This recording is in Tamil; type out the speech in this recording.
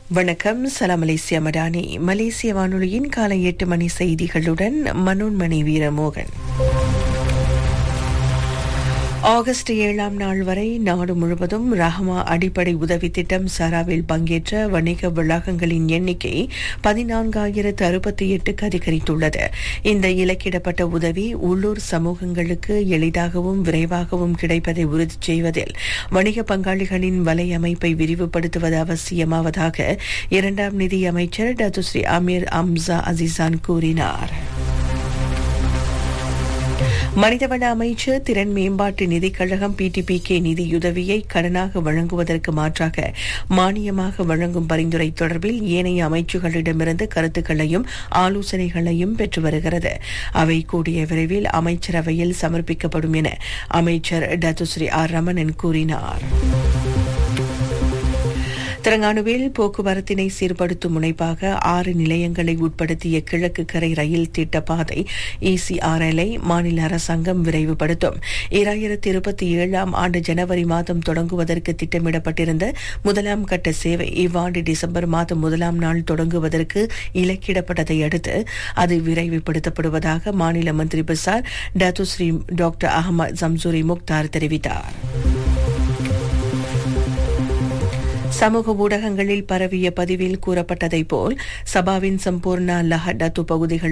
வணக்கம் சலாம் மலேசியா மடானி மலேசிய வானொலியின் காலை எட்டு மணி செய்திகளுடன் மனோன்மணி வீரமோகன் ஆகஸ்ட் ஏழாம் நாள் வரை நாடு முழுவதும் ரஹ்மா அடிப்படை உதவி திட்டம் சராவில் பங்கேற்ற வணிக வளாகங்களின் எண்ணிக்கை பதினான்காயிரத்து அறுபத்தி எட்டுக்கு அதிகரித்துள்ளது இந்த இலக்கிடப்பட்ட உதவி உள்ளூர் சமூகங்களுக்கு எளிதாகவும் விரைவாகவும் கிடைப்பதை உறுதி செய்வதில் வணிக பங்காளிகளின் வலையமைப்பை விரிவுபடுத்துவது அவசியமாவதாக இரண்டாம் நிதி அமைச்சர் டத்துஸ்ரீ அமீர் அம்சா அசிசான் கூறினார் மனிதவள அமைச்சு திறன் மேம்பாட்டு நிதிக் கழகம் பிடிபிகே நிதியுதவியை கடனாக வழங்குவதற்கு மாற்றாக மானியமாக வழங்கும் பரிந்துரை தொடர்பில் ஏனைய அமைச்சுகளிடமிருந்து கருத்துக்களையும் ஆலோசனைகளையும் பெற்று வருகிறது அவை கூடிய விரைவில் அமைச்சரவையில் சமர்ப்பிக்கப்படும் என அமைச்சர் டத்துஸ்ரீ ஆர் ரமணன் கூறினார் தெலங்கானுவில் போக்குவரத்தினை சீர்படுத்தும் முனைப்பாக ஆறு நிலையங்களை உட்படுத்திய கிழக்கு கரை ரயில் திட்ட பாதை இசிஆர்எல்ஐ மாநில அரசாங்கம் விரைவுபடுத்தும் இரண்டாயிரத்தி இருபத்தி ஏழாம் ஆண்டு ஜனவரி மாதம் தொடங்குவதற்கு திட்டமிடப்பட்டிருந்த முதலாம் கட்ட சேவை இவ்வாண்டு டிசம்பர் மாதம் முதலாம் நாள் தொடங்குவதற்கு இலக்கிடப்பட்டதை அடுத்து அது விரைவுபடுத்தப்படுவதாக மாநில மந்திரி Besar Datuk Seri doctor Ahmad Samsuri Mokhtar தெரிவித்தார் சமூக ஊடகங்களில் பரவிய பதிவில் கூறப்பட்டதைப் போல் சபாவின் சம்பூர்ணா லஹடத்து பகுதிகள்